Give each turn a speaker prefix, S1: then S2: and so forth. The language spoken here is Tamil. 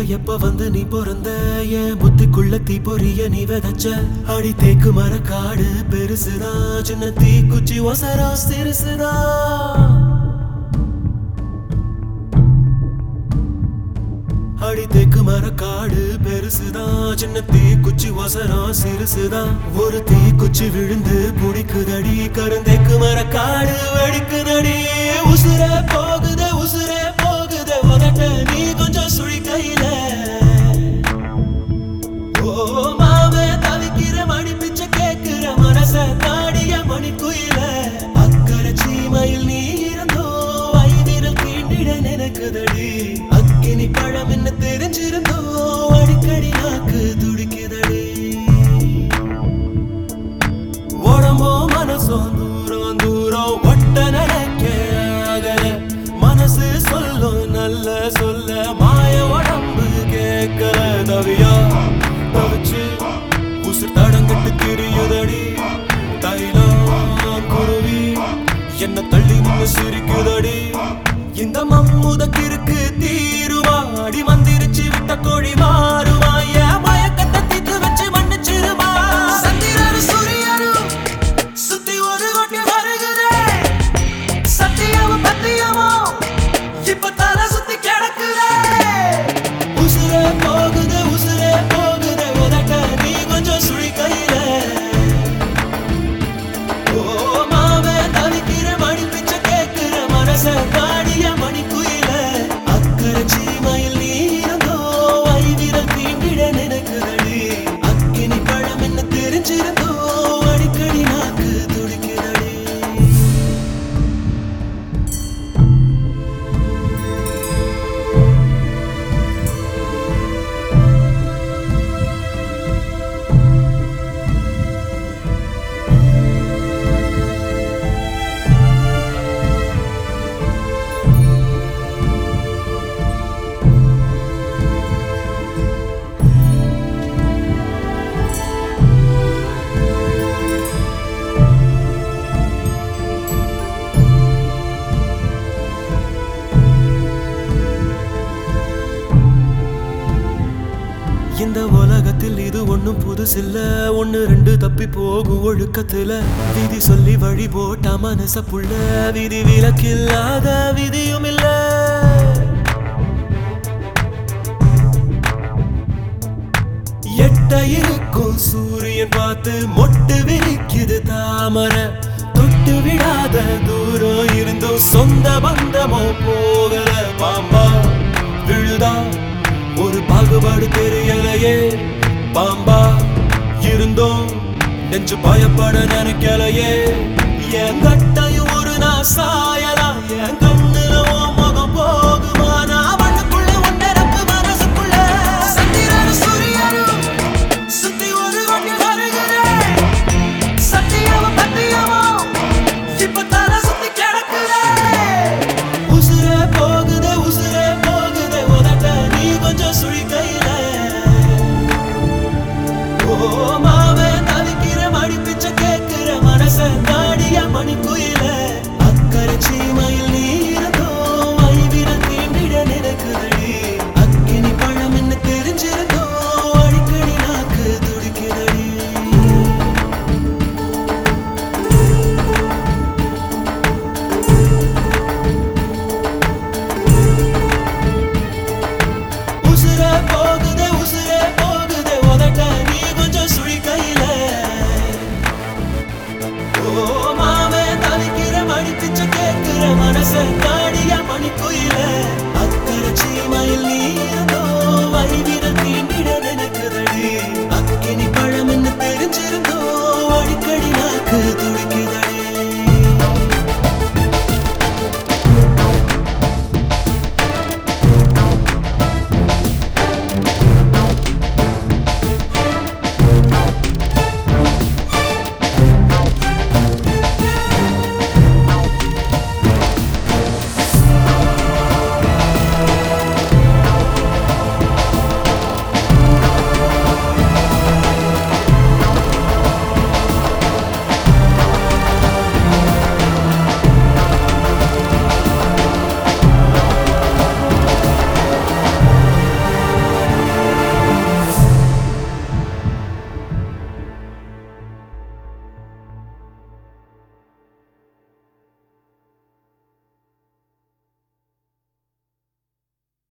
S1: எப்ப வந்து நீ பிறந்த என் புத்திக்குள்ள தீ பொரிய நீ விதைச்ச அடி தேக்கு மர காடு பெருசுதா சின்ன தீ குச்சி ஒசரா சிறுசுதா அடி தேக்கு மர காடு பெருசுதா சின்ன தீ குச்சி ஒசரா சிறுசுதா ஒரு தீ குச்சி விழுந்து புடிக்குதடி கருந்தேக்கு மர காடு வெடிக்குதடி உசுர போகுதே உசுரே போகுதே உதட்ட நீ கொஞ்சம் சுழி கையில ஓ மாவே தவிக்கிற மணி பிச்சை கேக்குற மனச தாடிய மணி குயில அக்கறை சீமையில் நீ இருந்தோ ஐவிரல் தீண்டிட நினைக்குதடி அக்கினி பழம் என்ன தெரிஞ்சிருந்தோ அடிக்கடி நாக்கு துடிக்குதடி உடம்போ மனசோ தூரம் தூரம் ஒட்ட நடக்க அகல மனசு சொல்லும் நல்ல சொல்ல மாய உடம்பு கேட்கல தவியா தவிச்சு உசுர் தடங்கட்டு திரியுதடி தைலம் குருவி என்ன தள்ளி நின்னு சிரிக்குதடி இந்த மம்முத கிறுக்கு தீருவா அடி மந்திரிச்சு விட்ட கோழி மாறுவா என் மயக்கத்தை தீத்து வச்சு மன்னிச்சிருவா சந்திரனும் சூரியனும் சுத்தி ஒரு கொட்டி வருகிறேன் சத்தியமும் பத்தியமும் இப்ப தலை சுத்தி கிடக்குதே உசுரே போகுது உசுரே போகுது உதட்ட நீ கொஞ்சம் சுழி கையில ஓ மாவே தவிக்கிற மணி பிச்சை கேட்கிற மனச தாடிய மணி குயில அக்கறை சீமையில் நீ இருந்தோ ஐவிரல் தீண்டிட நினைக்குதடி அக்கினி பழம் என்ன தெரிஞ்சிருந்தோ அடிக்கடி நாக்கு துடிக்குதடி இந்த உலகத்தில் இது ஒண்ணும் புதுசில்ல ஒண்ணு ரெண்டு தப்பி போகும் ஒழுக்கத்துல விதி சொல்லி வழி போட்ட மனச புள்ள விதி விலக்கில்லாத விதியும் இல்ல எட்ட இருக்கும் சூரியன் பார்த்து மொட்டு விரிக்குது தாமரை தொட்டு விடாத தூரம் இருந்தும் சொந்த பந்தமோ போகல பாம்பா விழுதா ஒரு பாகுபாடு தெரியலையே பாம்பா இருந்தோம் நெஞ்சு பயப்பட நினைக்கலையே என் கட்டையும் ஒரு நான் சாயலாம் என் கண்ணுல உன் முகம் போகுமா நான் மண்ணுக்குள்ள உன்னை ரப்பு மனசுக்குள்ள சந்திரனும் சூரியனும் சுத்தி ஒரு கொண்டு வருகிறேன் சத்தியமும் பத்தியமும் இப்ப தலை சுத்தி கிடக்குதே உசுரே போகுதே உசுரே போகுதே உதட்ட நீ கொஞ்சம் சுழி கையில ஓ மாவே தவிக்கிற மணி பிச்சை கேட்கிற மனச தாடிய மணி குயில அக்கறை சீமையில் நீ இருந்தோ ஐவிரல் தீண்டிட நினைக்குதடி அக்கினி பழம் என்ன தெரிஞ்சிருந்தோ அடிக்கடி நாக்கு துடிக்குதடி உசுரே போகுதே உசுரே போகுதே உதட்ட நீ கொஞ்சம் சுழி கையில ஓ மாவே தவிக்கிற மணி பிச்சை கேட்கிற மனச தாடிய மணி குயில்